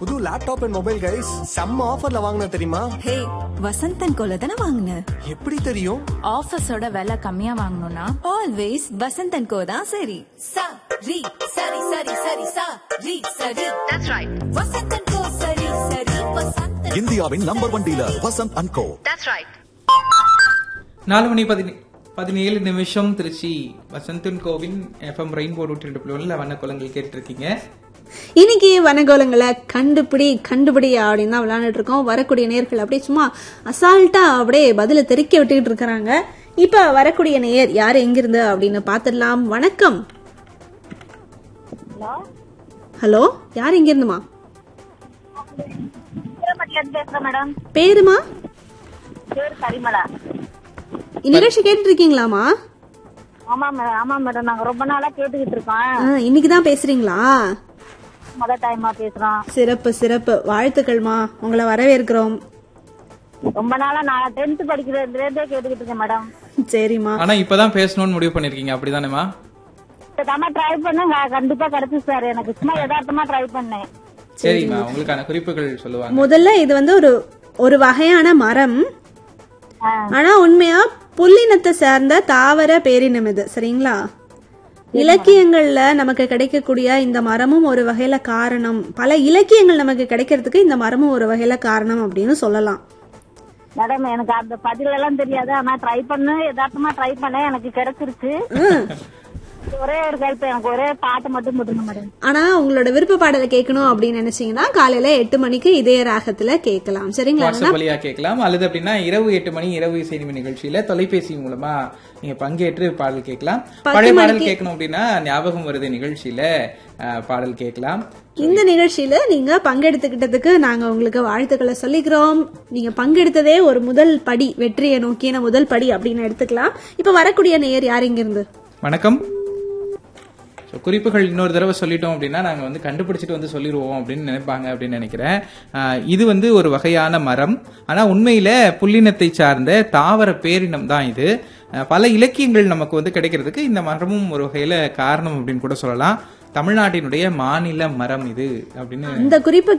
புது laptop and mobile guys செம்ம ஆஃபர்ல வாங்கின தெரியுமா ஹே வசந்தன் கோல தானே வாங்கின எப்படி தெரியும் ஆஃபீஸோட விலை கம்மியா வாங்கணும்னா ஆல்வேஸ் வசந்தன் கோ தான் சரி சா ரி சரி சரி சரி சா ரி சரி தட்ஸ் ரைட் வசந்தன் கோ சரி சரி வசந்தன் இந்தியாவின் number one dealer Vasanth and co நாலு மணி பதினே பதினேழு நிமிஷம் திருச்சி வசந்தன் கோவின் எஃப்எம் ரெயின்போ நூற்றி ரெண்டு புள்ளி ஒன்றில் வண்ண குளங்கள் கேட்டிருக்கீங்க இன்னைக்கு வனகோலங்களை கண்டுபிடி கண்டுபிடி அப்படின்னு தான் விளையாண்டுட்டு இருக்கோம் வரக்கூடிய நேர்கள் அப்படியே சும்மா அசால்ட்டா அப்படியே பதில தெறிக்க விட்டுக்கிட்டு இருக்கிறாங்க இப்ப வரக்கூடிய நேயர் யார் எங்கிருந்து அப்படின்னு பாத்துடலாம் வணக்கம் ஹலோ யார் எங்க இருந்துமா பேசுறேன் மேடம் பேருமா பேர் கரிமலா நிகழ்ச்சி கேட்டுட்டு இருக்கீங்களாமா ஆமா மேடம் ஆமா மேடம் நாங்க ரொம்ப நாளா கேட்டுக்கிட்டு இருக்கோம் ஆ, இன்னைக்குதான் பேசுறீங்களா முத டைமா பேசுறோம் சிறப்பு சிறப்பு வாழ்த்துக்கள்மா உங்களை வரவேற்கிறோம் ரொம்ப நாளா நான் டென்த் படிக்கிறதுல இருந்தே கேட்டுக்கிட்டு இருக்கேன் மேடம் சரிம்மா ஆனா இப்பதான் பேசணும்னு முடிவு பண்ணிருக்கீங்க அப்படிதானேமா தாம ட்ரை பண்ணேன் க- கண்டிப்பா கிடைச்சு சார் எனக்கு சும்மா யதார்த்தமா ட்ரை பண்ணேன் சரிம்மா உங்களுக்கான குறிப்புகள் சொல்லுவாங்க முதல்ல இது வந்து ஒரு ஒரு வகையான மரம் ஆ. ஆனா உண்மையா புல்லினத்தை சார்ந்த தாவர பேரினம் இது சரிங்களா இலக்கியங்கள்ல நமக்கு கிடைக்கக்கூடிய இந்த மரமும் ஒரு வகையில காரணம் பல இலக்கியங்கள் நமக்கு கிடைக்கிறதுக்கு இந்த மரமும் ஒரு வகையில காரணம் அப்படின்னு சொல்லலாம் மேடம் எனக்கு அந்த பதில் எல்லாம் தெரியாது ஆனா ட்ரை பண்ணு யதார்த்தமா ட்ரை பண்ணேன் எனக்கு கிடைச்சிருச்சு ஒரே ஒரு ஹெல்ப் எனக்கு ஒரே பாட்டு மட்டும் போட்டுருங்க மேடம் ஆனா உங்களோட விருப்ப பாடலை கேட்கணும் அப்படின்னு நினைச்சீங்கன்னா காலையில எட்டு மணிக்கு இதே ராகத்துல கேட்கலாம் சரிங்களா வாட்ஸ்அப் வழியா கேட்கலாம் அல்லது அப்படின்னா இரவு எட்டு மணி இரவு இசை நிகழ்ச்சியில தொலைபேசி மூலமா நீங்க பங்கேற்று பாடல் கேட்கலாம் பழைய பாடல் கேட்கணும் அப்படின்னா ஞாபகம் வருது நிகழ்ச்சியில அஹ், பாடல் கேட்கலாம் இந்த நிகழ்ச்சியில நீங்க பங்கெடுத்துக்கிட்டதுக்கு நாங்க உங்களுக்கு வாழ்த்துக்களை சொல்லிக்கிறோம் நீங்க பங்கெடுத்ததே ஒரு முதல் படி வெற்றியை நோக்கின முதல் படி அப்படின்னு எடுத்துக்கலாம் இப்ப வரக்கூடிய நேயர் யார் இங்க இருந்து வணக்கம் So, குறிப்புகள் இன்னொரு தடவை சொல்லிட்டோம் அப்படின்னா நாங்க வந்து கண்டுபிடிச்சிட்டு வந்து சொல்லிடுவோம் அப்படின்னு நினைப்பாங்க அப்படின்னு நினைக்கிறேன் ஆஹ் இது வந்து ஒரு வகையான மரம் ஆனா உண்மையில புல்லினத்தை சார்ந்த தாவர பேரினம் தான் இது ஆஹ் பல இலக்கியங்கள் நமக்கு வந்து கிடைக்கிறதுக்கு இந்த மரமும் ஒரு வகையில காரணம் அப்படின்னு கூட சொல்லலாம் தமிழ்நாட்டினுடைய மாநில மரம் இது அப்படின்னு இந்த குறிப்பு